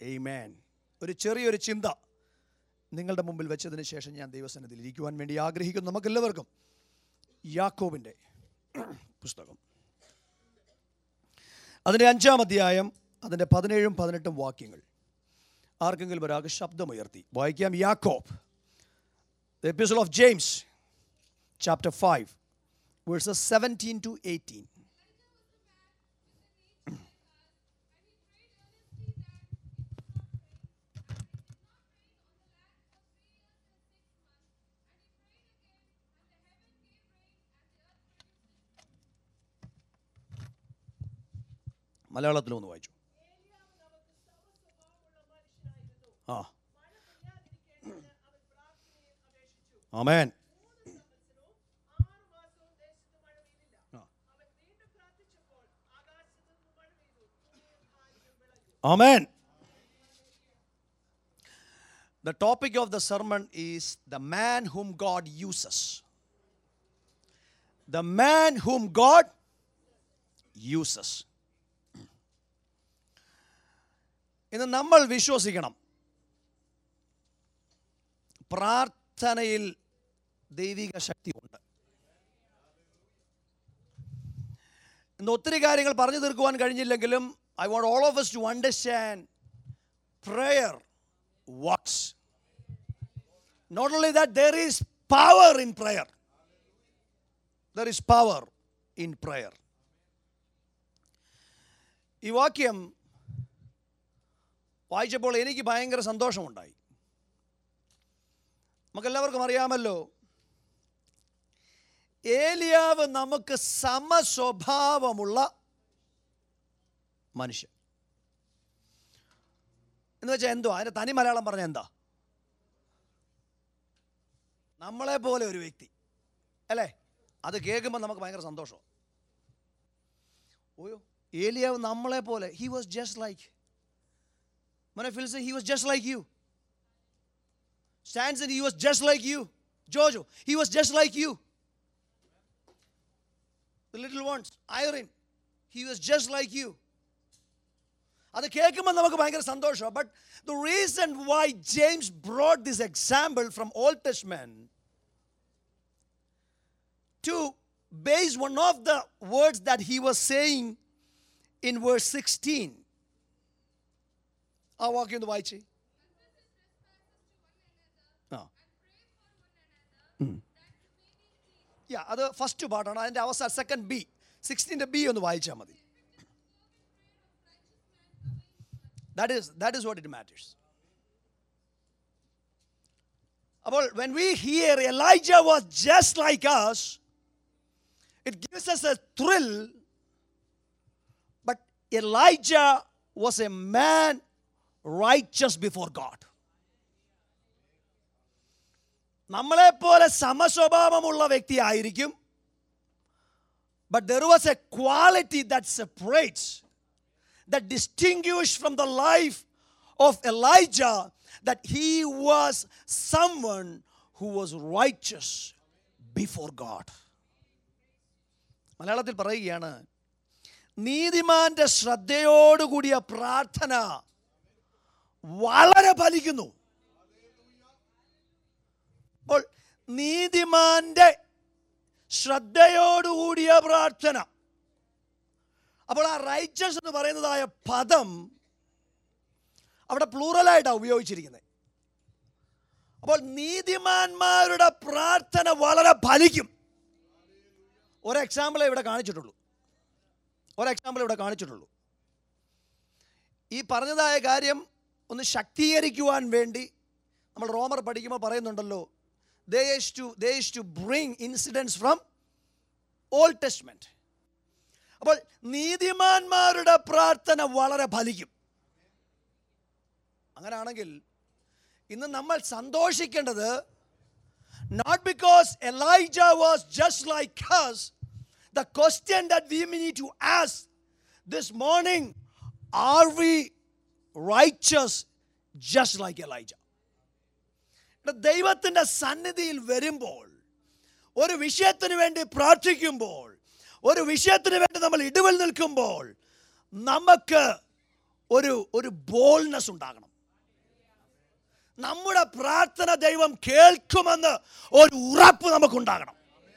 Amen ഒരു ചെറിയൊരു ചിന്ത നിങ്ങളുടെ മുമ്പിൽ വെച്ചതിന് ശേഷം ഞാൻ ദൈവസന്നിധിയിൽ ഇരിക്കുവാൻ വേണ്ടി ആഗ്രഹിക്കുന്നു നമുക്കെല്ലാവർക്കും യാക്കോബിൻ്റെ പുസ്തകം അതിൻ്റെ അഞ്ചാം അധ്യായം അതിൻ്റെ പതിനേഴും പതിനെട്ടും വാക്യങ്ങൾ ആർക്കെങ്കിലും ഒരാൾക്ക് ശബ്ദമുയർത്തി വായിക്കാം Yakob the episode of James chapter five verses seventeen to eighteen മലയാളത്തിൽ ഒന്ന് വായിച്ചു ആ ആമേൻ ആമേൻ The topic of the sermon is the man whom God uses. The man whom God uses. ഇന്ന് നമ്മൾ വിശ്വസിക്കണം പ്രാർത്ഥനയിൽ ദൈവിക ശക്തിയുണ്ട് ഇന്ന് ഒത്തിരി കാര്യങ്ങൾ പറഞ്ഞു തീർക്കുവാൻ കഴിഞ്ഞില്ലെങ്കിലും I want all of us to understand prayer works not only that there is power in prayer there is power in prayer ഈ വാക്യം വായിച്ചപ്പോൾ എനിക്ക് ഭയങ്കര സന്തോഷമുണ്ടായി നമുക്കെല്ലാവർക്കും അറിയാമല്ലോ ഏലിയാവ് നമുക്ക് സമസ്വഭാവമുള്ള മനുഷ്യൻ എന്ന് വെച്ചാൽ എന്തോ അതിൻ്റെ തനി മലയാളം പറഞ്ഞ എന്താ നമ്മളെ പോലെ ഒരു വ്യക്തി അല്ലേ അത് കേൾക്കുമ്പോൾ നമുക്ക് ഭയങ്കര സന്തോഷം ഓയോ ഏലിയാവ് നമ്മളെ പോലെ he was just like When I feel say he was just like you. Stanson, he was just like you. Jojo, he was just like you. The little ones, Irene, he was just like you. അത് കേൾക്കുമ്പോൾ നമുക്ക് ഭയങ്കര സന്തോഷമാണ് but the reason why James brought this example from old testament to base one of the words that he was saying in verse sixteen ആ വാക്യം ഒന്ന് വായിച്ചേ ആ യാ അത് ഫസ്റ്റ് പാർട്ടാണ് അതിൻ്റെ അവസാനം സെക്കൻഡ് ബി സിക്സ്റ്റീൻ്റെ ബി ഒന്ന് വായിച്ചാൽ മതി that is that is what it matters അപ്പോൾ when we hear Elijah was just like us it gives us a thrill but elijah was a man righteous before God. നമ്മളെപ്പോലെ സമസ്വഭാവമുള്ള വ്യക്തി ആയിരിക്കും but there was a quality that separates that distinguish from the life of Elijah that he was someone who was righteous before God മലയാളത്തിൽ പറയുകയാണ് നീതിമാന്റെ ശ്രദ്ധയോടുകൂടിയ പ്രാർത്ഥന വളരെ ഫലിക്കുന്നു അപ്പോൾ നീതിമാന്റെ ശ്രദ്ധയോടുകൂടിയ പ്രാർത്ഥന അപ്പോൾ ആ റൈച്ചസ് എന്ന് പറയുന്നതായ പദം അവിടെ പ്ലൂറലായിട്ടാണ് ഉപയോഗിച്ചിരിക്കുന്നത് അപ്പോൾ നീതിമാന്മാരുടെ പ്രാർത്ഥന വളരെ ഫലിക്കും ഒരു എക്സാമ്പിളെ ഇവിടെ കാണിച്ചിട്ടുള്ളൂ ഒരു എക്സാമ്പിൾ ഇവിടെ കാണിച്ചിട്ടുള്ളൂ ഈ പറഞ്ഞതായ കാര്യം ഒന്ന് ശക്തീകരിക്കുവാൻ വേണ്ടി നമ്മൾ റോമർ പഠിക്കുമ്പോൾ പറയുന്നുണ്ടല്ലോ they is to they is to bring incidents from old testament അപ്പോൾ നീതിമാന്മാരുടെ പ്രാർത്ഥന വളരെ ഫലിക്കും അങ്ങനെയാണെങ്കിൽ ഇന്ന് നമ്മൾ സന്തോഷിക്കേണ്ടത് not because Elijah was just like us the question that we need to ask this morning are we righteous just like Elijah ദൈവത്തിൻ്റെ സന്നിധിയിൽ വരുമ്പോൾ ഒരു വിഷയത്തിന് വേണ്ടി പ്രാർത്ഥിക്കുമ്പോൾ ഒരു വിഷയത്തിന് വേണ്ടി നമ്മൾ ഇടിവിൽ നിൽക്കുമ്പോൾ നമുക്ക് ഒരു ഒരു ബോൾനെസ് ഉണ്ടാകണം നമ്മുടെ പ്രാർത്ഥന ദൈവം കേൾക്കുമെന്ന് ഒരു ഉറപ്പ് നമുക്കുണ്ടാകണം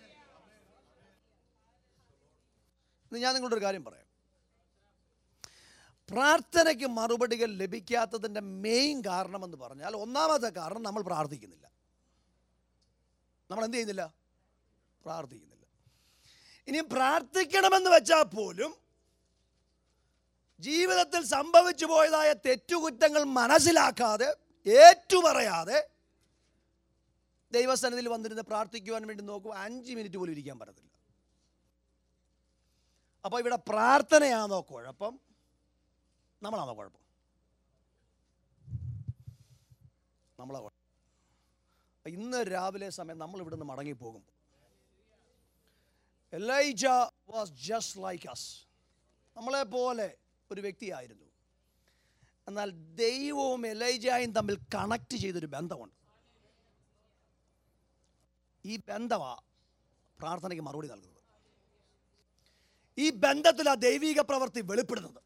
ഇന്ന് ഞാൻ നിങ്ങളോട് ഒരു കാര്യം പറയാം പ്രാർത്ഥനയ്ക്ക് മറുപടികൾ ലഭിക്കാത്തതിൻ്റെ മെയിൻ കാരണമെന്ന് പറഞ്ഞാൽ ഒന്നാമത്തെ കാരണം നമ്മൾ പ്രാർത്ഥിക്കുന്നില്ല നമ്മൾ എന്ത് ചെയ്യുന്നില്ല പ്രാർത്ഥിക്കുന്നില്ല ഇനി പ്രാർത്ഥിക്കണമെന്ന് വെച്ചാൽ പോലും ജീവിതത്തിൽ സംഭവിച്ചു പോയതായ തെറ്റുകുറ്റങ്ങൾ മനസ്സിലാക്കാതെ ഏറ്റുപറയാതെ ദൈവസന്നിധിയിൽ വന്നിരുന്ന് പ്രാർത്ഥിക്കുവാൻ വേണ്ടി നോക്കും അഞ്ച് മിനിറ്റ് പോലും ഇരിക്കാൻ പറ്റത്തില്ല അപ്പോൾ ഇവിടെ പ്രാർത്ഥനയാണോ കുഴപ്പം നമ്മളാണോ കുഴപ്പം നമ്മളാ കുഴപ്പം ഇന്ന് രാവിലെ സമയം നമ്മൾ ഇവിടുന്ന് മടങ്ങിപ്പോകും Elijah was just like us നമ്മളെ പോലെ ഒരു വ്യക്തിയായിരുന്നു എന്നാൽ ദൈവവും എലൈജായും തമ്മിൽ കണക്ട് ചെയ്തൊരു ബന്ധമുണ്ട് ഈ ബന്ധമാ പ്രാർത്ഥനയ്ക്ക് മറുപടി നൽകുന്നത് ഈ ബന്ധത്തിൽ ആ ദൈവിക പ്രവൃത്തി വെളിപ്പെടുന്നത്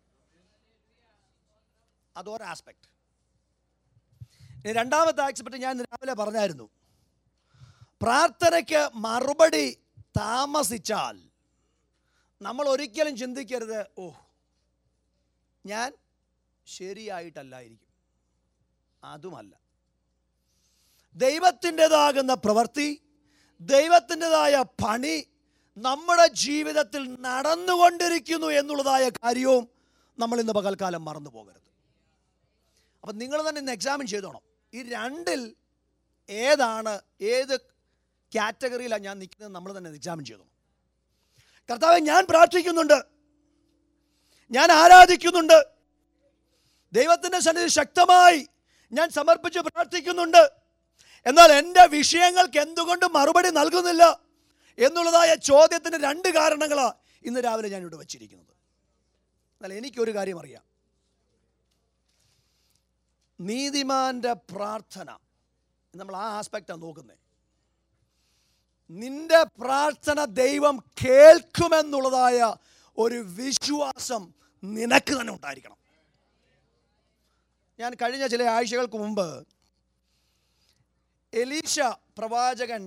അതൊരു ആസ്പെക്ട് ഇനി രണ്ടാമത്തെ ആസ്പെക്ട് ഞാൻ ഇന്ന് രാവിലെ പറഞ്ഞായിരുന്നു പ്രാർത്ഥനയ്ക്ക് മറുപടി താമസിച്ചാൽ നമ്മൾ ഒരിക്കലും ചിന്തിക്കരുത് ഓ ഞാൻ ശരിയായിട്ടല്ലായിരിക്കും അതുമല്ല ദൈവത്തിൻ്റെതാകുന്ന പ്രവൃത്തി ദൈവത്തിൻ്റെതായ പണി നമ്മുടെ ജീവിതത്തിൽ നടന്നുകൊണ്ടിരിക്കുന്നു എന്നുള്ളതായ കാര്യവും നമ്മൾ ഇന്ന് പകൽക്കാലം മറന്നു പോകരുത് അപ്പം നിങ്ങൾ തന്നെ ഇന്ന് എക്സാമിൻ ചെയ്തോണം ഈ രണ്ടിൽ ഏതാണ് ഏത് കാറ്റഗറിയിലാണ് ഞാൻ നിൽക്കുന്നത് നമ്മൾ തന്നെ എക്സാമിൻ ചെയ്തോണം കർത്താവെ ഞാൻ പ്രാർത്ഥിക്കുന്നുണ്ട് ഞാൻ ആരാധിക്കുന്നുണ്ട് ദൈവത്തിൻ്റെ സന്നിധി ശക്തമായി ഞാൻ സമർപ്പിച്ച് പ്രാർത്ഥിക്കുന്നുണ്ട് എന്നാൽ എൻ്റെ വിഷയങ്ങൾക്ക് എന്തുകൊണ്ട് മറുപടി നൽകുന്നില്ല എന്നുള്ളതായ ചോദ്യത്തിന് രണ്ട് കാരണങ്ങളാണ് ഇന്ന് രാവിലെ ഞാൻ ഇവിടെ വച്ചിരിക്കുന്നത് എന്നാൽ എനിക്കൊരു കാര്യം അറിയാം നീതിമാന്റെ പ്രാർത്ഥന നമ്മൾ ആ ആസ്പെക്റ്റാണ് നോക്കുന്നത് നിന്റെ പ്രാർത്ഥന ദൈവം കേൾക്കുമെന്നുള്ളതായ ഒരു വിശ്വാസം നിനക്ക് തന്നെ ഉണ്ടായിരിക്കണം ഞാൻ കഴിഞ്ഞ ചില ആഴ്ചകൾക്ക് മുമ്പ് എലീഷ പ്രവാചകൻ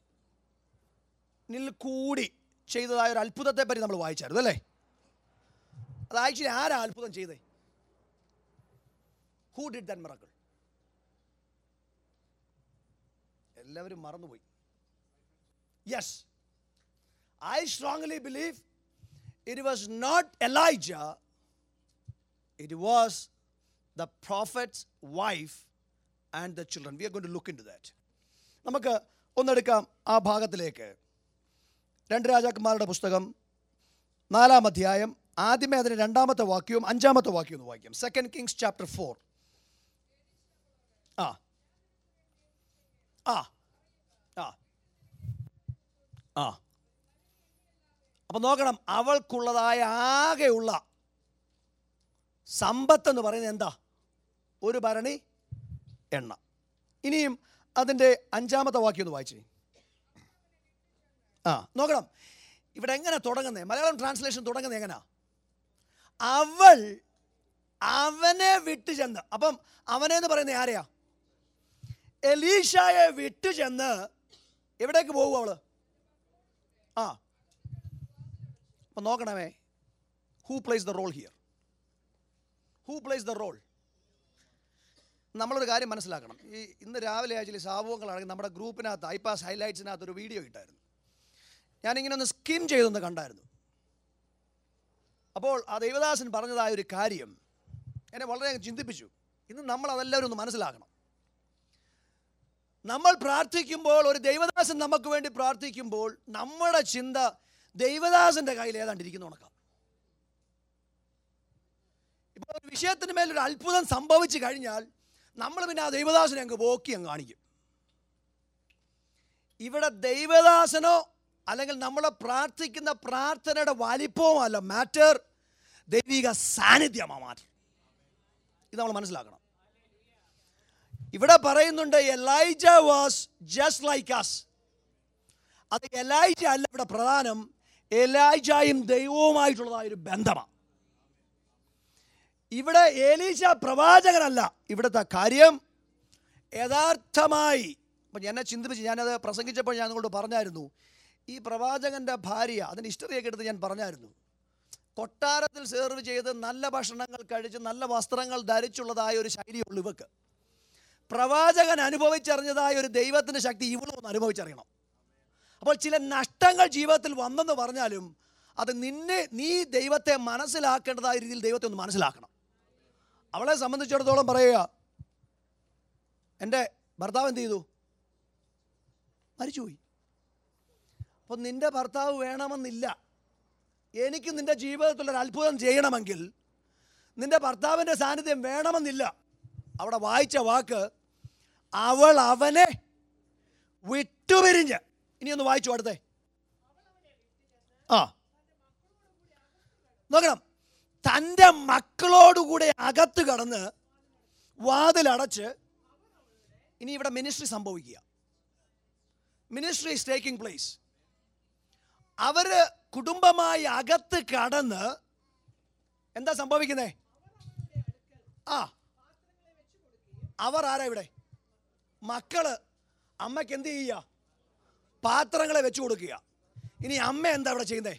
നിൽ കൂടി ചെയ്തതായ ഒരു അത്ഭുതത്തെ പറ്റി നമ്മൾ വായിച്ചായിരുന്നു അല്ലേ അത് ആക്ച്വലി ആരാ അത്ഭുതം ചെയ്തേ ഹൂ ഡിഡ് ദൻ മിറക്കിൾ എല്ലാവരും മറന്നുപോയി yes I strongly believe it was not Elijah it was the prophet's wife and the children we are going to look into that നമുക്ക് ഒന്നെടുക്കാം ആ ഭാഗത്തിലേക്ക് രണ്ട് രാജാക്കന്മാരുടെ പുസ്തകം നാലാം അധ്യായം ആദ്യമേ അതിന് രണ്ടാമത്തെ വാക്യവും അഞ്ചാമത്തെ വാക്യവും ഒന്ന് വായിക്കാം സെക്കൻഡ് കിങ്സ് ചാപ്റ്റർ ഫോർ ആ ആ ആ ആ അപ്പൊ നോക്കണം അവൾക്കുള്ളതായ ആകെയുള്ള സമ്പത്ത് എന്ന് പറയുന്നത് എന്താ ഒരു ഭരണി എണ്ണ ഇനിയും അതിൻ്റെ അഞ്ചാമത്തെ വാക്യം ഒന്ന് വായിച്ചേ ആ നോക്കണം ഇവിടെ എങ്ങനെ തുടങ്ങുന്നത് മലയാളം ട്രാൻസ്ലേഷൻ തുടങ്ങുന്നത് എങ്ങനെയാ അവൾ അവനെ വിട്ടു ചെന്ന് അപ്പം അവനെ എന്ന് പറയുന്നത് ആരെയാ എലീഷയെ വിട്ടു ചെന്ന് എവിടേക്ക് പോകും അവള് ആ അപ്പം നോക്കണമേ who plays the role here who plays the role നമ്മളൊരു കാര്യം മനസ്സിലാക്കണം ഈ ഇന്ന് രാവിലെ ആക്ച്വലി സാബുവങ്ങളാണെങ്കിൽ നമ്മുടെ ഗ്രൂപ്പിനകത്ത് ഐപാസ് ഹൈലൈറ്റ്സിനകത്ത് ഒരു വീഡിയോ ഇട്ടായിരുന്നു ഞാനിങ്ങനെ ഒന്ന് സ്കിം ചെയ്തൊന്ന് കണ്ടായിരുന്നു അപ്പോൾ ആ ദൈവദാസൻ പറഞ്ഞതായ ഒരു കാര്യം എന്നെ വളരെ ചിന്തിപ്പിച്ചു ഇന്ന് നമ്മൾ അതെല്ലാവരും ഒന്ന് മനസ്സിലാക്കണം നമ്മൾ പ്രാർത്ഥിക്കുമ്പോൾ ഒരു ദൈവദാസൻ നമുക്ക് വേണ്ടി പ്രാർത്ഥിക്കുമ്പോൾ നമ്മുടെ ചിന്ത ദൈവദാസന്റെ കയ്യിൽ ഏതാണ്ട് ഇരിക്കുന്നു ഉണക്കാം ഇപ്പോൾ ഒരു വിഷയത്തിന് മേലൊരു അത്ഭുതം സംഭവിച്ചു കഴിഞ്ഞാൽ നമ്മൾ പിന്നെ ആ ദൈവദാസനെ അങ്ങ് പോക്കി അങ്ങ് കാണിക്കും ഇവിടെ ദൈവദാസനോ അല്ലെങ്കിൽ നമ്മൾ പ്രാർത്ഥിക്കുന്ന പ്രാർത്ഥനയുടെ വലിപ്പവും അല്ല മാറ്റർ ദൈവിക സാന്നിധ്യമാണ് മാറ്റർ ഇത് നമ്മൾ മനസ്സിലാക്കണം ഇവിടെ പറയുന്നുണ്ട് Elijah was just like us അത് എലൈജ അല്ല ഇവിടെ പ്രധാനം എലൈജയും ദൈവവുമായിട്ടുള്ളതായ ഒരു ബന്ധമാണ് ഇവിടെ ഏലീശ പ്രവാചകനല്ല ഇവിടുത്തെ കാര്യം യഥാർത്ഥമായി അപ്പം എന്നെ ചിന്തിപ്പിച്ച് ഞാനത് പ്രസംഗിച്ചപ്പോൾ ഞാൻ നിങ്ങളോട് പറഞ്ഞായിരുന്നു ഈ പ്രവാചകൻ്റെ ഭാര്യ അതിൻ്റെ ഹിസ്റ്ററിയൊക്കെ എടുത്ത് ഞാൻ പറഞ്ഞായിരുന്നു കൊട്ടാരത്തിൽ സെർവ് ചെയ്ത് നല്ല ഭക്ഷണങ്ങൾ കഴിച്ച് നല്ല വസ്ത്രങ്ങൾ ധരിച്ചുള്ളതായ ഒരു ശൈലിയുള്ളൂ ഇവക്ക് പ്രവാചകൻ അനുഭവിച്ചറിഞ്ഞതായ ഒരു ദൈവത്തിൻ്റെ ശക്തി ഇവളും ഒന്ന് അനുഭവിച്ചറിയണം അപ്പോൾ ചില നഷ്ടങ്ങൾ ജീവിതത്തിൽ വന്നെന്ന് പറഞ്ഞാലും അത് നിന്നെ നീ ദൈവത്തെ മനസ്സിലാക്കേണ്ടതായ രീതിയിൽ ദൈവത്തെ ഒന്ന് മനസ്സിലാക്കണം അവളെ സംബന്ധിച്ചിടത്തോളം പറയുക എൻ്റെ ഭർത്താവ് എന്ത് ചെയ്തു മരിച്ചുപോയി അപ്പോൾ നിൻ്റെ ഭർത്താവ് വേണമെന്നില്ല എനിക്ക് നിൻ്റെ ജീവിതത്തിൽ ഒരു അത്ഭുതം ചെയ്യണമെങ്കിൽ നിൻ്റെ ഭർത്താവിൻ്റെ സാന്നിധ്യം വേണമെന്നില്ല അവിടെ വായിച്ച വാക്ക് അവൾ അവനെ വിട്ടുപിരിഞ്ഞ് ഇനി ഒന്ന് വായിച്ചു അടുത്തേ ആ നോക്കണം തൻ്റെ മക്കളോടുകൂടെ അകത്ത് കടന്ന് വാതിലടച്ച് ഇനി ഇവിടെ മിനിസ്ട്രി സംഭവിക്കുക മിനിസ്ട്രി ഈസ് ടേക്കിംഗ് പ്ലേസ് അവര് കുടുംബമായി അകത്ത് കടന്ന് എന്താ സംഭവിക്കുന്നേ ആ അവർ ആരാ ഇവിടെ മക്കള് അമ്മയ്ക്ക് എന്ത് ചെയ്യുക പാത്രങ്ങളെ വെച്ചു കൊടുക്കുക ഇനി അമ്മ എന്താ ഇവിടെ ചെയ്യുന്നേ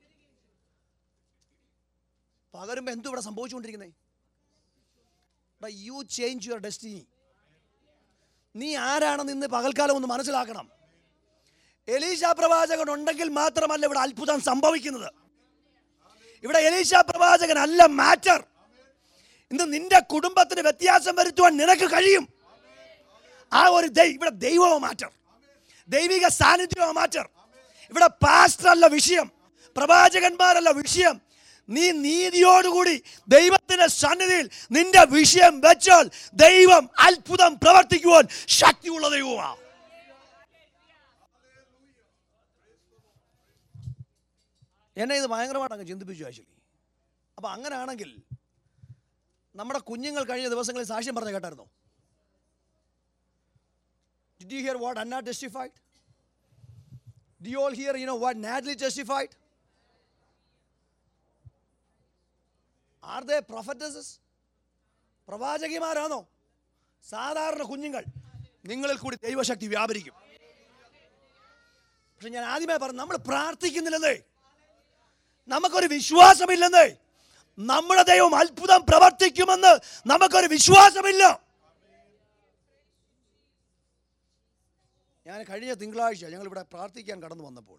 പകരുമ്പോ എന്തു ഇവിടെ സംഭവിച്ചുകൊണ്ടിരിക്കുന്നേ യു ചേഞ്ച് യുവർ ഡെസ്റ്റിനി നീ ആരാണെന്ന് ഇന്ന് പകൽക്കാലം ഒന്ന് മനസ്സിലാക്കണം എലീശ പ്രവാചകൻ ഉണ്ടെങ്കിൽ മാത്രമല്ല ഇവിടെ അത്ഭുതം സംഭവിക്കുന്നത് ഇവിടെ എലീശ പ്രവാചകൻ അല്ല മാറ്റർ ഇന്ന് നിന്റെ കുടുംബത്തിന് വ്യത്യാസം വരുത്തുവാൻ നിനക്ക് കഴിയും ആ ഒരു ദൈ- ഇവിടെ ദൈവമോ മാറ്റർ ദൈവിക സാന്നിധ്യമോ മാറ്റർ ഇവിടെ പാസ്റ്റർ അല്ല വിഷയം പ്രവാചകന്മാരല്ല വിഷയം നീ നീതിയോടുകൂടി ദൈവത്തിന്റെ സന്നിധിയിൽ നിന്റെ വിഷയം വെച്ചാൽ ദൈവം അത്ഭുതം പ്രവർത്തിക്കുവാൻ ശക്തിയുള്ള ദൈവമാണ് എന്നെ ഇത് ഭയങ്കരമായിട്ട് അങ്ങ് ചിന്തിപ്പിച്ചു ആക്ച്വലി അപ്പോൾ അങ്ങനെയാണെങ്കിൽ നമ്മുടെ കുഞ്ഞുങ്ങൾ കഴിഞ്ഞ ദിവസങ്ങളിൽ സാക്ഷ്യം പറഞ്ഞ കേട്ടായിരുന്നോ Did you hear what Anna testified? Do you all hear, you know, what Natalie testified? Are they prophetesses? പ്രവാചകിമാരാണോ സാധാരണ കുഞ്ഞുങ്ങൾ നിങ്ങളിൽ കൂടി ദൈവശക്തി വ്യാപരിക്കും പക്ഷെ ഞാൻ ആദ്യമേ പറഞ്ഞു നമ്മൾ പ്രാർത്ഥിക്കുന്നില്ലെന്നേ നമുക്കൊരു വിശ്വാസമില്ലെന്നേ നമ്മുടെ ദൈവം അത്ഭുതം പ്രവർത്തിക്കുമെന്ന് നമുക്കൊരു വിശ്വാസമില്ല ഞാൻ കഴിഞ്ഞ തിങ്കളാഴ്ച ഞങ്ങൾ ഇവിടെ പ്രാർത്ഥിക്കാൻ കടന്നു വന്നപ്പോൾ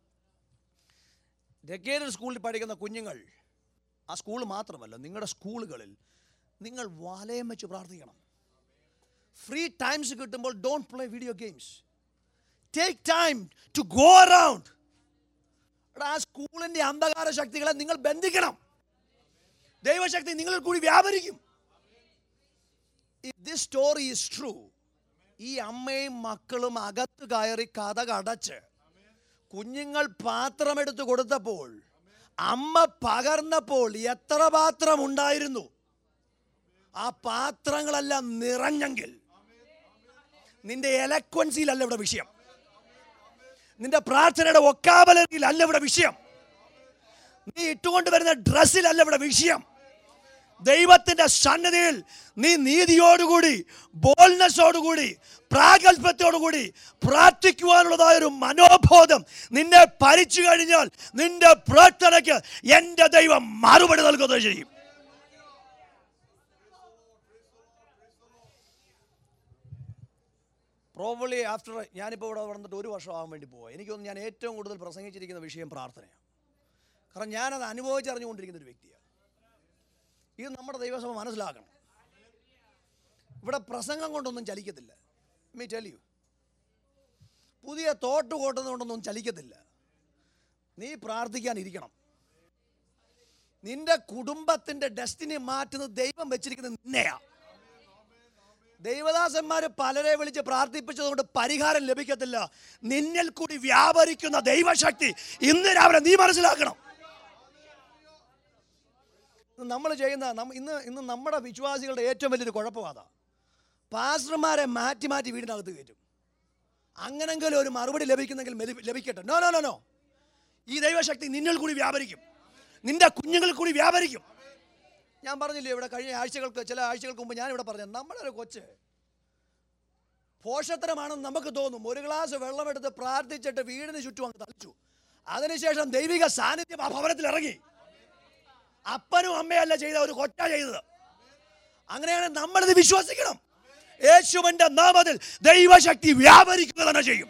ഡെക്കേഡർ സ്കൂളിൽ പഠിക്കുന്ന കുഞ്ഞുങ്ങൾ ആ സ്കൂൾ മാത്രമല്ല നിങ്ങളുടെ സ്കൂളുകളിൽ നിങ്ങൾ വലയം വെച്ച് പ്രാർത്ഥിക്കണം ഫ്രീ ടൈംസ് കിട്ടുമ്പോൾ don't play video games take time to go around ആ സ്കൂളിൻ്റെ അന്ധകാര ശക്തികളെ നിങ്ങൾ ബന്ധിക്കണം ദൈവശക്തി നിങ്ങളിൽ കൂടി വ്യാപരിക്കും ദിസ് സ്റ്റോറി ഈസ് ട്രൂ ഈ അമ്മയും മക്കളും അകത്ത് കയറി കഥ അടച്ച് കുഞ്ഞുങ്ങൾ പാത്രമെടുത്ത് കൊടുത്തപ്പോൾ അമ്മ പകർന്നപ്പോൾ എത്ര പാത്രം ഉണ്ടായിരുന്നു ആ പാത്രങ്ങളെല്ലാം നിറഞ്ഞെങ്കിൽ നിന്റെ എലക്വൻസിയിലല്ല ഇവിടെ വിഷയം നിന്റെ പ്രാർത്ഥനയുടെ ഒക്കാബലറിയിൽ അല്ല ഇവിടെ വിഷയം നീ ഇട്ടുകൊണ്ട് വരുന്ന ഡ്രസ്സിലല്ല ഇവിടെ വിഷയം ദൈവത്തിന്റെ സന്നദ്ധയിൽ നീ നീതിയോടുകൂടി ബോൾനെസ്സോടുകൂടി പ്രാഗൽഭ്യത്തോടുകൂടി പ്രാർത്ഥിക്കുവാനുള്ളതായ ഒരു മനോബോധം നിന്നെ ഭരിച്ചു കഴിഞ്ഞാൽ നിന്റെ പ്രാർത്ഥനയ്ക്ക് എൻ്റെ ദൈവം മറുപടി നൽകുകയും ചെയ്യും പ്രോബ്ലി ആഫ്റ്റർ ഞാനിപ്പോൾ ഇവിടെ വന്നിട്ട് ഒരു വർഷം ആകാൻ വേണ്ടി പോവാം എനിക്കൊന്ന് ഞാൻ ഏറ്റവും കൂടുതൽ പ്രസംഗിച്ചിരിക്കുന്ന വിഷയം പ്രാർത്ഥനയാണ് കാരണം ഞാനത് അനുഭവിച്ചറിഞ്ഞുകൊണ്ടിരിക്കുന്ന ഒരു വ്യക്തിയാണ് ഇത് നമ്മുടെ ദൈവസഭ മനസ്സിലാക്കണം ഇവിടെ പ്രസംഗം കൊണ്ടൊന്നും ചലിക്കത്തില്ല മീ ടെൽ യു പുതിയ തോട്ട് കൊണ്ടൊന്നും ചലിക്കത്തില്ല നീ പ്രാർത്ഥിക്കാൻ ഇരിക്കണം നിന്റെ കുടുംബത്തിന്റെ ഡെസ്റ്റിനി മാറ്റുന്നത് ദൈവം വെച്ചിരിക്കുന്നത് നിന്നെയാ ദൈവദാസന്മാർ പലരെ വിളിച്ച് പ്രാർത്ഥിപ്പിച്ചതുകൊണ്ട് പരിഹാരം ലഭിക്കത്തില്ല നിന്നിൽ കൂടി വ്യാപരിക്കുന്ന ദൈവശക്തി ഇന്ന് രാവിലെ നീ മനസ്സിലാക്കണം നമ്മൾ ചെയ്യുന്ന നമ്മ- ഇന്ന് ഇന്ന് നമ്മുടെ വിശ്വാസികളുടെ ഏറ്റവും വലിയൊരു കുഴപ്പമാതാ പാസ്റ്റർമാരെ മാറ്റി മാറ്റി വീടിനകത്ത് കയറ്റും അങ്ങനെങ്കിലും ഒരു മറുപടി ലഭിക്കുന്നെങ്കിൽ മെലി- ലഭിക്കട്ടെ നോ നോ നോ നോ ഈ ദൈവശക്തി നിന്നിൽ കൂടി വ്യാപരിക്കും നിന്റെ കുഞ്ഞുങ്ങളിൽ കൂടി വ്യാപരിക്കും ഞാൻ പറഞ്ഞില്ലേ ഇവിടെ കഴിഞ്ഞ ആഴ്ചകൾക്ക് ചില ആഴ്ചകൾക്ക് മുമ്പ് ഞാൻ ഇവിടെ പറഞ്ഞു നമ്മുടെ ഒരു കൊച്ച് പോഷത്തരമാണെന്ന് നമുക്ക് തോന്നും ഒരു ഗ്ലാസ് വെള്ളമെടുത്ത് പ്രാർത്ഥിച്ചിട്ട് വീടിന് ചുറ്റും അങ്ങ് തളിച്ചു അതിനുശേഷം ദൈവിക സാന്നിധ്യം ആ ഭവനത്തിൽ ഇറങ്ങി അപ്പനും അമ്മയല്ല ചെയ്ത ഒരു കൊച്ച ചെയ്തത് അങ്ങനെയാണ് നമ്മളിത് വിശ്വസിക്കണം യേശുവിന്റെ നാമത്തിൽ ദൈവശക്തി വ്യാപരിക്കുക തന്നെ ചെയ്യും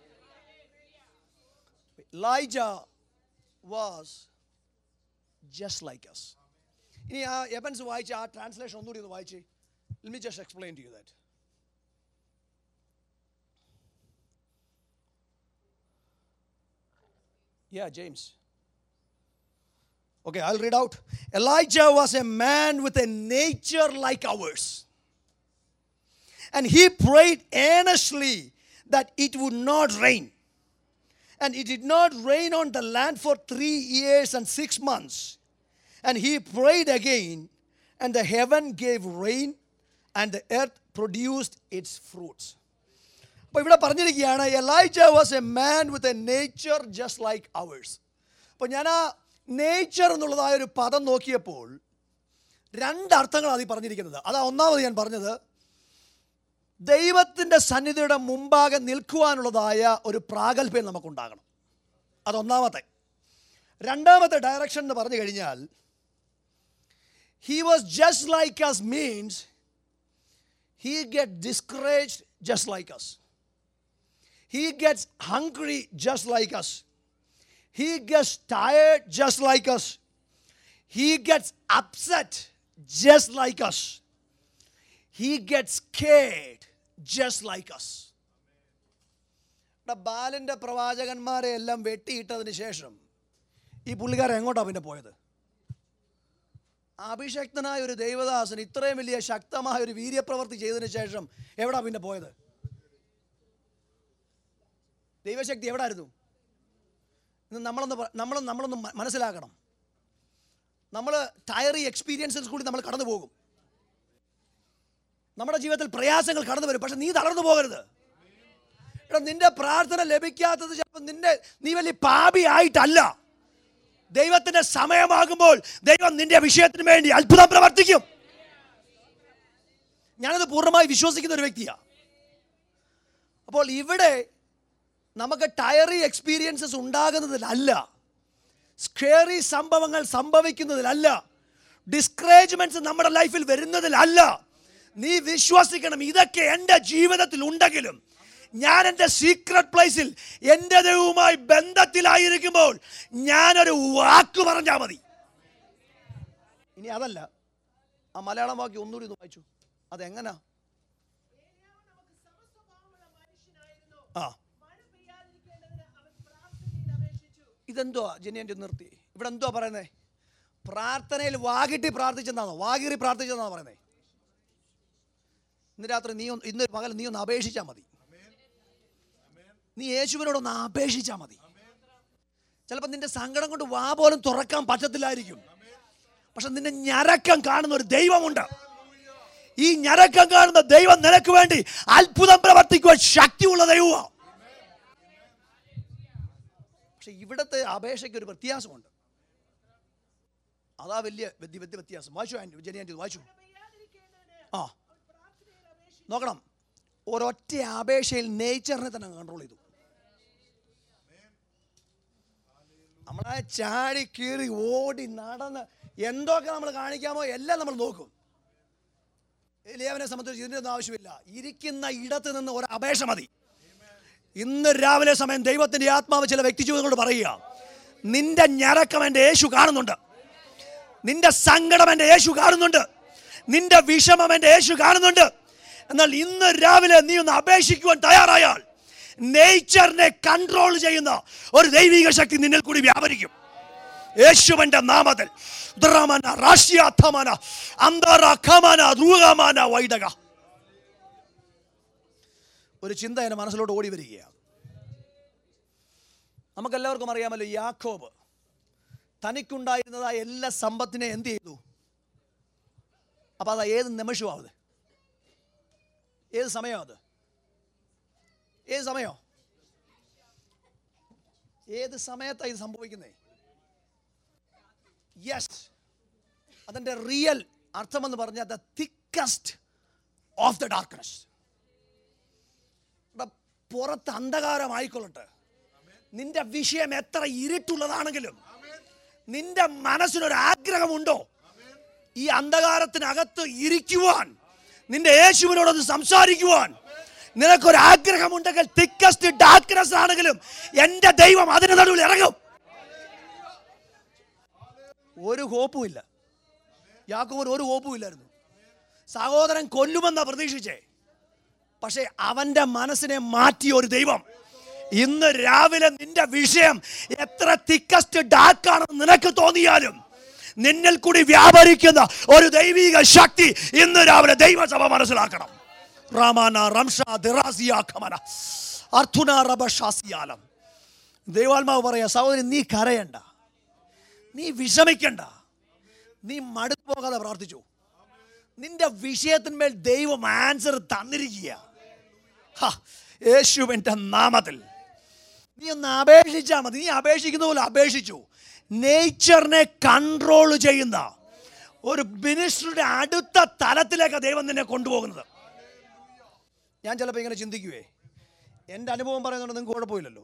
Elijah was just like us ഇനി ആ എബൻസ് വായിച്ച ആ ട്രാൻസ്ലേഷൻ ഒന്നുകൂടി ഒന്ന് വായിച്ചേ let me just explain to you that Yeah, James. Okay, I'll read out. Elijah was a man with a nature like ours. And he prayed earnestly that it would not rain. And it did not rain on the land for three years and six months. And he prayed again, and the heaven gave rain, and the earth produced its fruits. അപ്പോൾ ഇവിടെ പറഞ്ഞിരിക്കുകയാണ് Elijah was a man with a nature just like ours അപ്പോൾ ഞാൻ ആ nature എന്നുള്ളതായ ഒരു പദം നോക്കിയപ്പോൾ രണ്ട് അർത്ഥങ്ങളാണ് ഈ പറഞ്ഞിരിക്കുന്നത് അതാ ഒന്നാമത് ഞാൻ പറഞ്ഞത് ദൈവത്തിൻ്റെ സന്നിധിയുടെ മുമ്പാകെ നിൽക്കുവാനുള്ളതായ ഒരു പ്രാഗൽഭ്യം നമുക്കുണ്ടാകണം അതൊന്നാമത്തെ രണ്ടാമത്തെ ഡയറക്ഷൻ എന്ന് പറഞ്ഞു കഴിഞ്ഞാൽ he was just like as means he get discouraged just like as He gets hungry just like us. He gets tired just like us. He gets upset just like us. He gets scared just like us. ഇവിടെ ബാലന്റെ പ്രവാചകന്മാരെ എല്ലാം വെട്ടിയിട്ടതിന് ശേഷം ഈ പുള്ളിക്കാരൻ എങ്ങോട്ടാണ് പിന്നെ പോയത് അഭിഷക്തനായ ഒരു ദൈവദാസൻ ഇത്രയും വലിയ ശക്തമായ ഒരു വീര്യപ്രവൃത്തി ചെയ്തതിന് ശേഷം എവിടാ പിന്നെ പോയത് ദൈവശക്തി എവിടെ ആയിരുന്നു ഇന്ന് നമ്മളൊന്ന് പ- നമ്മൾ നമ്മളൊന്ന് മ- മനസ്സിലാക്കണം നമ്മൾ ടയറി എക്സ്പീരിയൻസസ് കൂടി നമ്മൾ കടന്നു പോകും നമ്മുടെ ജീവിതത്തിൽ പ്രയാസങ്ങൾ കടന്നു വരും പക്ഷെ നീ തളർന്നു പോകരുത് എടാ നിന്റെ പ്രാർത്ഥന ലഭിക്കാത്തത് ചിലപ്പോൾ നിന്റെ നീ വലിയ പാപി ആയിട്ടല്ല ദൈവത്തിന്റെ സമയമാകുമ്പോൾ ദൈവം നിന്റെ വിഷയത്തിന് വേണ്ടി അത്ഭുതം പ്രവർത്തിക്കും ഞാനത് പൂർണ്ണമായി വിശ്വസിക്കുന്ന ഒരു വ്യക്തിയാണ് അപ്പോൾ ഇവിടെ നമുക്ക് ടയറി എക്സ്പീരിയൻസസ് ഉണ്ടാകുന്നതിലല്ല സ്കേറി സംഭവങ്ങൾ സംഭവിക്കുന്നതിലല്ല ഡിസ്കറേജ്മെന്റ്സ് നമ്മുടെ ലൈഫിൽ വരുന്നതിലല്ല നീ വിശ്വസിക്കണം ഇതൊക്കെ എൻ്റെ ജീവിതത്തിൽ ഉണ്ടെങ്കിലും ഞാൻ എൻ്റെ സീക്രട്ട് പ്ലേസിൽ എൻ്റെ ദൈവവുമായി ബന്ധത്തിലായിരിക്കുമ്പോൾ ഞാനൊരു വാക്ക് പറഞ്ഞാൽ മതി ഇനി അതല്ല ആ മലയാളം വാക്യം ഒന്നുകൂടി ഒന്ന് വായിച്ചു അതെങ്ങനാ ഏലിയാവ് നമുക്ക് സമസ്വഭാവമുള്ള മനുഷ്യനായിരുന്നു. ആ മഴ പെയ്യാതിരിക്കേണ്ടതിന് അവൻ പ്രാർത്ഥനയിൽ അപേക്ഷിച്ചു. ഇതെന്തുവാ ജെന്നി എൻ്റെ നിർത്തി ഇവിടെ എന്തുവാ പറയുന്നത് പ്രാർത്ഥനയിൽ വാകിട്ടി പ്രാർത്ഥിച്ചെന്നാണോ വാകിറി പ്രാർത്ഥിച്ചെന്നാണോ പറയുന്നത് ഇന്ന് രാത്രി നീ ഒന്ന് ഇന്ന് പകൽ നീ ഒന്ന് അപേക്ഷിച്ചാൽ മതി നീ യേശുവിനോടൊന്ന് അപേക്ഷിച്ചാൽ മതി ചിലപ്പോൾ നിന്റെ സങ്കടം കൊണ്ട് വാ പോലും തുറക്കാൻ പറ്റത്തില്ലായിരിക്കും പക്ഷെ നിന്റെ ഞരക്കം കാണുന്ന ഒരു ദൈവമുണ്ട് ഈ ഞരക്കം കാണുന്ന ദൈവം നിനക്ക് വേണ്ടി അത്ഭുതം പ്രവർത്തിക്കുവാൻ ശക്തിയുള്ള ദൈവമാണ് പക്ഷെ ഇവിടുത്തെ അപേക്ഷയ്ക്ക് ഒരു വ്യത്യാസമുണ്ട് അതാ വലിയ വ്യത്യ വ്യത്യ വ്യത്യാസം വായിച്ചു ആൻറ്റി ജനി ആൻറ്റി വായിച്ചു മഴ പെയ്യാതിരിക്കേണ്ടതിന് ആ അവൻ പ്രാർത്ഥനയിൽ അപേക്ഷിച്ചു. നോക്കണം ഒരൊറ്റ അപേക്ഷയിൽ നേച്ചറിനെ തന്നെ കൺട്രോൾ ചെയ്തു നമ്മളെ ചാടി കീറി ഓടി നടന്ന് എന്തൊക്കെ നമ്മൾ കാണിക്കാമോ എല്ലാം നമ്മൾ നോക്കും എലിയാവിനെ സംബന്ധിച്ച് ഇതിൻ്റെ ഒന്നും ആവശ്യമില്ല ഇരിക്കുന്ന ഇടത്ത് നിന്ന് ഒരു അപേക്ഷ മതി ഇന്ന് രാവിലെ സമയം ദൈവത്തിന്റെ ആത്മാവ് ചില വ്യക്തി ജീവിതങ്ങളോട് പറയുക നിന്റെ ഞരക്കം എൻ്റെ യേശു കാണുന്നുണ്ട് നിന്റെ സങ്കടം എൻ്റെ യേശു കാണുന്നുണ്ട് നിന്റെ വിഷമം എൻ്റെ യേശു കാണുന്നുണ്ട് എന്നാൽ ഇന്ന് രാവിലെ നീ ഒന്ന് അപേക്ഷിക്കുവാൻ തയ്യാറായാൽ നേച്ചറിനെ കൺട്രോൾ ചെയ്യുന്ന ഒരു ദൈവിക ശക്തി നിന്നിൽ കൂടി വ്യാപരിക്കും യേശുവിന്റെ നാമത്തിൽ ഉദ്രമന, രാഷ്ട്രീയാർത്ഥമന, അന്തരഖമന, ദ്രുഗമന, വൈദക. ഒരു ചിന്ത എൻ്റെ മനസ്സിലോട്ട് ഓടി വരികയാണ് നമുക്കെല്ലാവർക്കും അറിയാമല്ലോ യാക്കോബ് തനിക്കുണ്ടായിരുന്നതായ എല്ലാ സമ്പത്തിനെ എന്ത് ചെയ്തു അപ്പൊ അതാ ഏത് നിമിഷവും അത് ഏത് സമയം അത് ഏത് സമയോ ഏത് സമയത്താണ് ഇത് സംഭവിക്കുന്നത് യെസ് അതിൻ്റെ റിയൽ അർത്ഥമെന്ന് പറഞ്ഞാൽ the thickest of the darkness പുറത്ത് അന്ധകാരമായിക്കൊള്ളട്ടെ നിന്റെ വിഷയം എത്ര ഇരുട്ടുള്ളതാണെങ്കിലും നിന്റെ മനസ്സിനൊരു ആഗ്രഹമുണ്ടോ ഈ അന്ധകാരത്തിനകത്ത് ഇരിക്കുവാൻ നിന്റെ യേശുവിനോടൊന്ന് സംസാരിക്കുവാൻ നിനക്കൊരു ആഗ്രഹമുണ്ടെങ്കിൽ തിക്കസ്റ്റ് ഡാർക്ക്നെസ് ആണെങ്കിലും എൻ്റെ ദൈവം അതിന് നടുവിൽ ഇറങ്ങും ഒരു ഹോപ്പുമില്ല യാക്കോബിന് ഒരു ഹോപ്പുമില്ലായിരുന്നു സഹോദരൻ കൊല്ലുമെന്നാ പ്രതീക്ഷിച്ചേ പക്ഷേ അവന്റെ മനസ്സിനെ മാറ്റിയ ഒരു ദൈവം ഇന്ന് രാവിലെ നിന്റെ വിഷയം എത്ര തിക്കസ്റ്റ് ഡാർക്കാണെന്ന് നിനക്ക് തോന്നിയാലും നിന്നിൽ കൂടി വ്യാപരിക്കുന്ന ഒരു ദൈവിക ശക്തി ഇന്ന് രാവിലെ ദൈവസഭ മനസ്സിലാക്കണം റാമാന റംഷ ദിറാസിയ ഖമന അർത്തുന റബഷാസിയാലം ദൈവാത്മാവ് പറയാ സഹോദരി നീ കരയണ്ട നീ വിഷമിക്കണ്ട നീ മടുത്തു പോകാതെ പ്രാർത്ഥിച്ചു നിന്റെ വിഷയത്തിന്മേൽ ദൈവം ആൻസർ തന്നിരിക്കുക ഹ, യേശുവിൻ്റെ നാമത്തിൽ നീ ഒന്ന് അപേക്ഷിച്ചാൽ മതി നീ അപേക്ഷിക്കുന്ന പോലെ അപേക്ഷിച്ചു നേച്ചറിനെ കൺട്രോൾ ചെയ്യുന്ന ഒരു മിനിസ്റ്ററുടെ അടുത്ത തലത്തിലേക്ക് ദൈവം നിന്നെ കൊണ്ടുപോകുന്നത് ഞാൻ ചിലപ്പോൾ ഇങ്ങനെ ചിന്തിക്കുവേ എൻ്റെ അനുഭവം പറയുന്നുണ്ട് നിങ്ങൾക്ക് കുഴപ്പമില്ലല്ലോ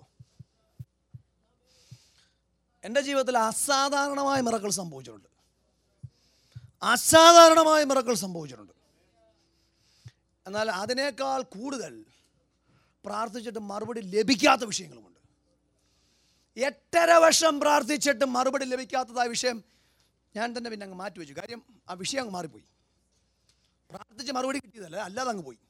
എൻ്റെ ജീവിതത്തിൽ അസാധാരണമായ മിറക്കൾ സംഭവിച്ചിട്ടുണ്ട് അസാധാരണമായ മിറക്കൾ സംഭവിച്ചിട്ടുണ്ട് എന്നാൽ അതിനേക്കാൾ കൂടുതൽ പ്രാർത്ഥിച്ചിട്ട് മറുപടി ലഭിക്കാത്ത വിഷയങ്ങളുമുണ്ട് എട്ടര വർഷം പ്രാർത്ഥിച്ചിട്ട് മറുപടി ലഭിക്കാത്തതായ വിഷയം ഞാൻ തന്നെ പിന്നെ അങ്ങ് മാറ്റി വെച്ചു കാര്യം ആ വിഷയം അങ്ങ് മാറിപ്പോയി പ്രാർത്ഥിച്ച് മറുപടി കിട്ടിയതല്ല അല്ലാതെ അങ്ങ് പോയി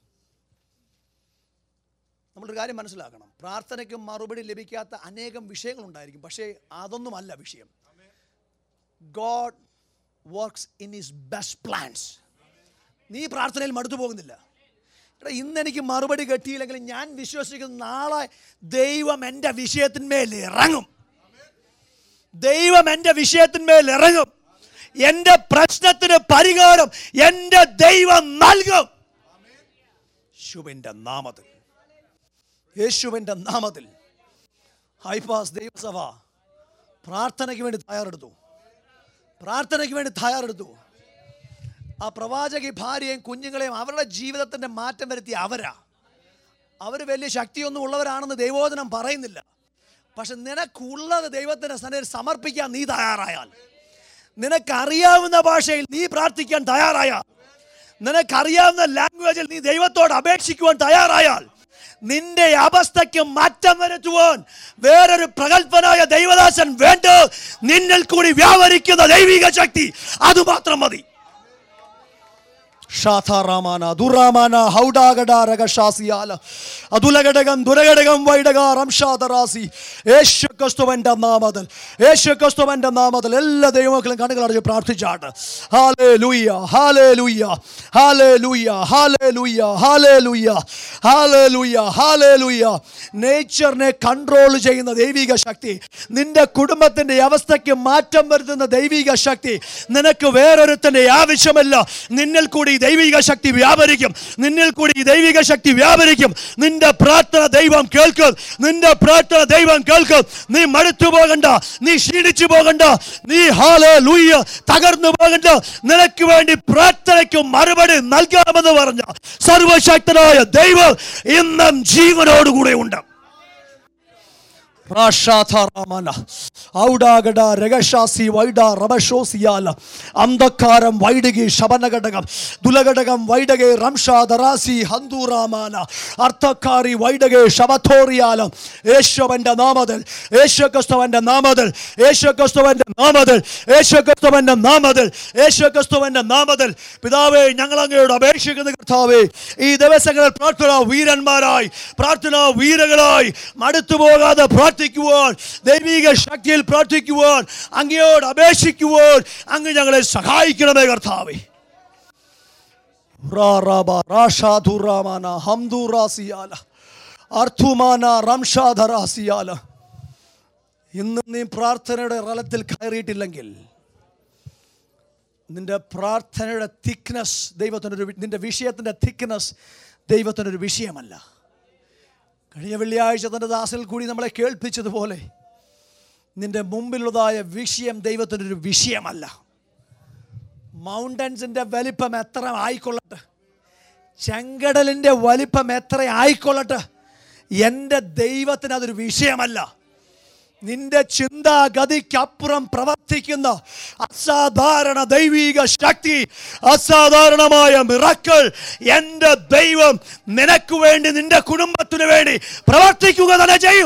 നമ്മളൊരു കാര്യം മനസ്സിലാക്കണം പ്രാർത്ഥനയ്ക്ക് മറുപടി ലഭിക്കാത്ത അനേകം വിഷയങ്ങളുണ്ടായിരിക്കും പക്ഷേ അതൊന്നുമല്ല വിഷയം God works in his best plans നീ പ്രാർത്ഥനയിൽ മടുത്തു പോകുന്നില്ല എടാ ഇന്ന് എനിക്ക് മറുപടി കിട്ടിയില്ലെങ്കിൽ ഞാൻ വിശ്വസിക്കുന്ന നാളെ ദൈവം എൻ്റെ വിഷയത്തിന്മേൽ ഇറങ്ങും ദൈവം എൻ്റെ വിഷയത്തിന്മേൽ ഇറങ്ങും എൻ്റെ പ്രശ്നത്തിന് പരിഹാരം എൻ്റെ ദൈവം നൽകും ശുഭൻ്റെ നാമത്തിൽ യേശുവിൻ്റെ നാമത്തിൽ ഹൈപാസ് ദൈവസഭ പ്രാർത്ഥനയ്ക്ക് വേണ്ടി തയ്യാറെടുത്തു പ്രാർത്ഥനയ്ക്ക് വേണ്ടി തയ്യാറെടുത്തു ആ പ്രവാചകി ഭാര്യയും കുഞ്ഞുങ്ങളെയും അവരുടെ ജീവിതത്തിൻ്റെ മാറ്റം വരുത്തിയ അവരാ അവർ വലിയ ശക്തിയൊന്നും ഉള്ളവരാണെന്ന് ദൈവോധനം പറയുന്നില്ല പക്ഷെ നിനക്കുള്ളത് ദൈവത്തിൻ്റെ സന്നിധിയിൽ സമർപ്പിക്കാൻ നീ തയ്യാറായാൽ നിനക്കറിയാവുന്ന ഭാഷയിൽ നീ പ്രാർത്ഥിക്കാൻ തയ്യാറായാൽ നിനക്കറിയാവുന്ന ലാംഗ്വേജിൽ നീ ദൈവത്തോട് അപേക്ഷിക്കുവാൻ തയ്യാറായാൽ നിന്റെ അവസ്ഥയ്ക്ക് മാറ്റം വരുത്തുവാൻ വേറൊരു പ്രഗത്ഭനായ ദൈവദാസൻ വേണ്ട നിന്നിൽ കൂടി വ്യാപരിക്കുന്ന ദൈവിക ശക്തി അതുമാത്രം മതി ഷാഥാറാമാന ദുറാമാന ഹൗഡാഗഡാരക ഷാസിയാല അതുലഘടകം ദുരഘടകം വൈഡക റംഷാദറാസി യേശു ക്രിസ്തുവന്റെ നാമത്തിൽ യേശു ക്രിസ്തുവന്റെ നാമത്തിൽ എല്ലാ ദൈവമക്കളും കണ്ണുകൾ അടച്ച് പ്രാർത്ഥിച്ചാട്ട് ഹാലേ ലൂയ്യ ഹാലേ ലൂയ്യ ഹാലേ ലൂയ്യ ഹാലേ ലൂയ്യ ഹാലേ ലൂയ്യ ഹാലേ ലൂയ്യ ഹാലേ ലൂയ്യ നേച്ചറിനെ കൺട്രോൾ ചെയ്യുന്ന ദൈവിക ശക്തി നിന്റെ കുടുംബത്തിന്റെ അവസ്ഥയ്ക്ക് മാറ്റം വരുത്തുന്ന ദൈവിക ശക്തി നിനക്ക് വേറൊരുത്തന്റെ ആവശ്യമല്ല നിന്നിൽ കൂടി ഈ ദൈവിക ശക്തി വ്യാപരിക്കും നിന്നിൽ കൂടി ഈ ദൈവിക ശക്തി വ്യാപരിക്കും നിന്റെ പ്രാർത്ഥന ദൈവം കേൾക്കും നിന്റെ പ്രാർത്ഥന ദൈവം കേൾക്കും നീ മടുത്തു പോകണ്ട നീ ക്ഷീണിച്ചു പോകണ്ട നീ ഹാല ലൂയ്യ തകർന്നു പോകണ്ട നിനക്ക് വേണ്ടി പ്രാർത്ഥനയ്ക്ക് മറുപടി നൽകാമെന്ന് പറഞ്ഞ സർവശക്തനായ ദൈവം ഇന്നും ജീവനോടുകൂടെ ഉണ്ട് റാഷാഥാറാമന ഔഡാഗഡ രഗശാസി വൈഡ റബശോസിയാല അന്ധക്കാരം വൈഡകി ശബനഘടകം ദുലഘടകം വൈഡകെ റംഷാദറാസി ഹന്തൂറാമാന അർത്ഥക്കാരി വൈഡകെ ശബഥോറിയാലം യേശുവന്റെ നാമത്തിൽ യേശുക്രിസ്തുവന്റെ നാമത്തിൽ യേശുക്രിസ്തുവന്റെ നാമത്തിൽ യേശുക്രിസ്തുവന്റെ നാമത്തിൽ യേശുക്രിസ്തുവന്റെ നാമത്തിൽ പിതാവേ ഞങ്ങൾ അങ്ങയോട് അപേക്ഷിക്കുന്ന കർത്താവേ ഈ ദിവസങ്ങളിൽ പ്രാർത്ഥന വീരന്മാരായി പ്രാർത്ഥന വീരകളായി മടുത്തു പോകാതെ പ്രാർത്ഥിക്കുവാൻ ദൈവിക ശക്തിയിൽ പ്രാർത്ഥിക്കുവാൻ അങ്ങയോട് അപേക്ഷിക്കുവാൻ അങ്ങ് ഞങ്ങളെ സഹായിക്കണമേ കർത്താവേ റാറാബ റാഷാധുറാമാന ഹംദുറാസിയാല അർത്ഥുമാന റംഷാധറാസിയാല ഇന്ന് നീ പ്രാർത്ഥനയുടെ റലത്തിൽ കയറിയിട്ടില്ലെങ്കിൽ നിന്റെ പ്രാർത്ഥനയുടെ തിക്നെസ് ദൈവത്തിനൊരു വി- നിന്റെ വിഷയത്തിൻ്റെ തിക്നെസ് ദൈവത്തിനൊരു വിഷയമല്ല കഴിഞ്ഞ വെള്ളിയാഴ്ച തൻ്റെ ദാസിൽ കൂടി നമ്മളെ കേൾപ്പിച്ചതുപോലെ നിന്റെ മുമ്പിലുള്ളതായ വിഷയം ദൈവത്തിനൊരു വിഷയമല്ല മൗണ്ടൻസിന്റെ വലിപ്പം എത്ര ആയിക്കൊള്ളട്ടെ ചെങ്കടലിന്റെ വലിപ്പം എത്ര ആയിക്കൊള്ളട്ടെ എൻ്റെ ദൈവത്തിന് അതൊരു വിഷയമല്ല നിന്റെ ചിന്താഗതിക്കപ്പുറം പ്രവർത്തിക്കുന്ന അസാധാരണ ദൈവിക ശക്തി അസാധാരണമായ മിറക്കൾ എൻ്റെ ദൈവം നിനക്ക് വേണ്ടി നിന്റെ കുടുംബത്തിന് വേണ്ടി പ്രവർത്തിക്കുക തന്നെ ചെയ്യും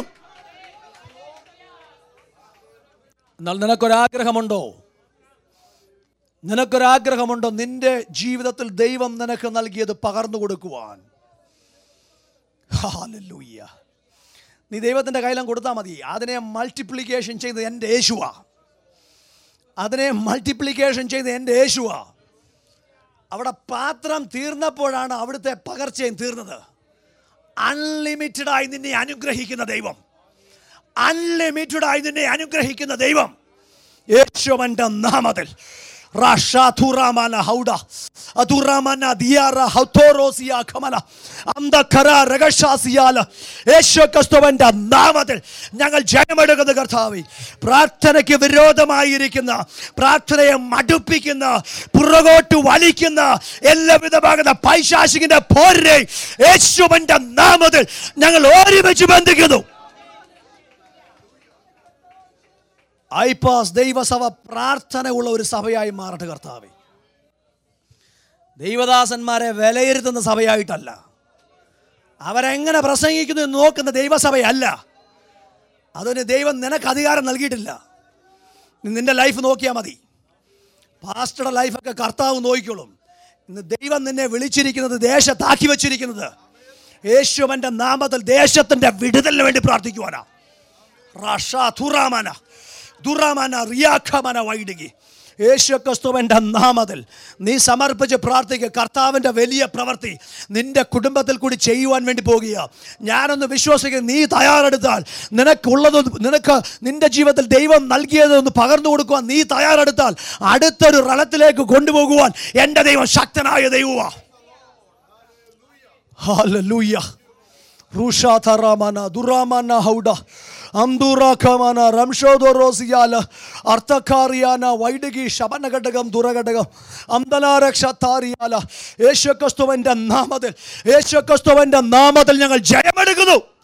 എന്നാൽ നിനക്കൊരാഗ്രഹമുണ്ടോ നിനക്കൊരാഗ്രഹമുണ്ടോ നിന്റെ ജീവിതത്തിൽ ദൈവം നിനക്ക് നൽകിയത് പകർന്നു കൊടുക്കുവാൻ ഹാലൂയ്യ നീ ദൈവത്തിൻ്റെ കയ്യിലും കൊടുത്താൽ മതി അതിനെ മൾട്ടിപ്ലിക്കേഷൻ ചെയ്ത് എൻ്റെ യേശുവാ അതിനെ മൾട്ടിപ്ലിക്കേഷൻ ചെയ്ത് എൻ്റെ യേശുവാ അവിടെ പാത്രം തീർന്നപ്പോഴാണ് അവിടുത്തെ പകർച്ചയും തീർന്നത് അൺലിമിറ്റഡായി നിന്നെ അനുഗ്രഹിക്കുന്ന ദൈവം അൺലിമിറ്റഡായി നിന്നെ അനുഗ്രഹിക്കുന്ന ദൈവം യേശുവന്റെ നാമത്തിൽ റാഷാഥുറാമാന ഹൗഡ അതുറാമാന ദിയാറ ഹൗത്തോറോസിയ ഖമല അന്തഖര രഗശാസിയാല യേശു ക്രിസ്തുവിന്റെ നാമത്തിൽ ഞങ്ങൾ ജയമെടുക്കുന്ന കർത്താവേ പ്രാർത്ഥനയ്ക്ക് വിരോധമായിരിക്കുന്ന പ്രാർത്ഥനയെ മടുപ്പിക്കുന്ന പുറകോട്ട് വലിക്കുന്ന എല്ലാവിധമാകുന്ന പൈശാചികന്റെ പോരെ യേശുവിന്റെ നാമത്തിൽ ഞങ്ങൾ ഒരുമിച്ച് ബന്ധിക്കുന്നു ഐപാസ് ദൈവസഭ പ്രാർത്ഥനയുള്ള ഒരു സഭയായി മാറട്ടെ കർത്താവേ ദൈവദാസന്മാരെ വിലയിരുത്തുന്ന സഭയായിട്ടല്ല അവരെങ്ങനെ പ്രസംഗിക്കുന്നു എന്ന് നോക്കുന്ന ദൈവസഭയല്ല അതിന് ദൈവം നിനക്ക് അധികാരം നൽകിയിട്ടില്ല നീ നിന്റെ ലൈഫ് നോക്കിയാൽ മതി പാസ്റ്ററുടെ ലൈഫൊക്കെ കർത്താവ് നോക്കിക്കോളും ഇന്ന് ദൈവം നിന്നെ വിളിച്ചിരിക്കുന്നത് ദേശത്താക്കി വെച്ചിരിക്കുന്നത് യേശുവന്റെ നാമത്തിൽ ദേശത്തിന്റെ വിടുതലിന് വേണ്ടി പ്രാർത്ഥിക്കുവാനാ റഷ തുറാമന ദുറാമന റിയാഖമന വൈടുകി യേശു ക്രിസ്തുവിൻ്റെ നാമത്തിൽ നീ സമർപ്പിച്ച് പ്രാർത്ഥിക്കുക കർത്താവിൻ്റെ വലിയ പ്രവൃത്തി നിന്റെ കുടുംബത്തിൽ കൂടി ചെയ്യുവാൻ വേണ്ടി പോകുക ഞാനൊന്ന് വിശ്വസിക്കുന്നു നീ തയ്യാറെടുത്താൽ നിനക്കുള്ളത് നിനക്ക് നിന്റെ ജീവിതത്തിൽ ദൈവം നൽകിയതൊന്ന് പകർന്നു കൊടുക്കുവാൻ നീ തയ്യാറെടുത്താൽ അടുത്തൊരു റളത്തിലേക്ക് കൊണ്ടുപോകുവാൻ എൻ്റെ ദൈവം ശക്തനായ ദൈവമാണ് Hallelujah. റുഷാഥറാമന ദുറാമന ഹൗഡ അംദുറാഖമന റംഷോദോറോസിയാല അർത്ഥക്കാറിയാന വൈഡകി ശബനഘടകം ദുരഘടകം അംദലാരക്ഷത്താറിയാല യേശുക്രിസ്തുവിൻ്റെ നാമത്തിൽ യേശുക്രിസ്തുവിൻ്റെ നാമത്തിൽ ഞങ്ങൾ ജയമെടുക്കുന്നു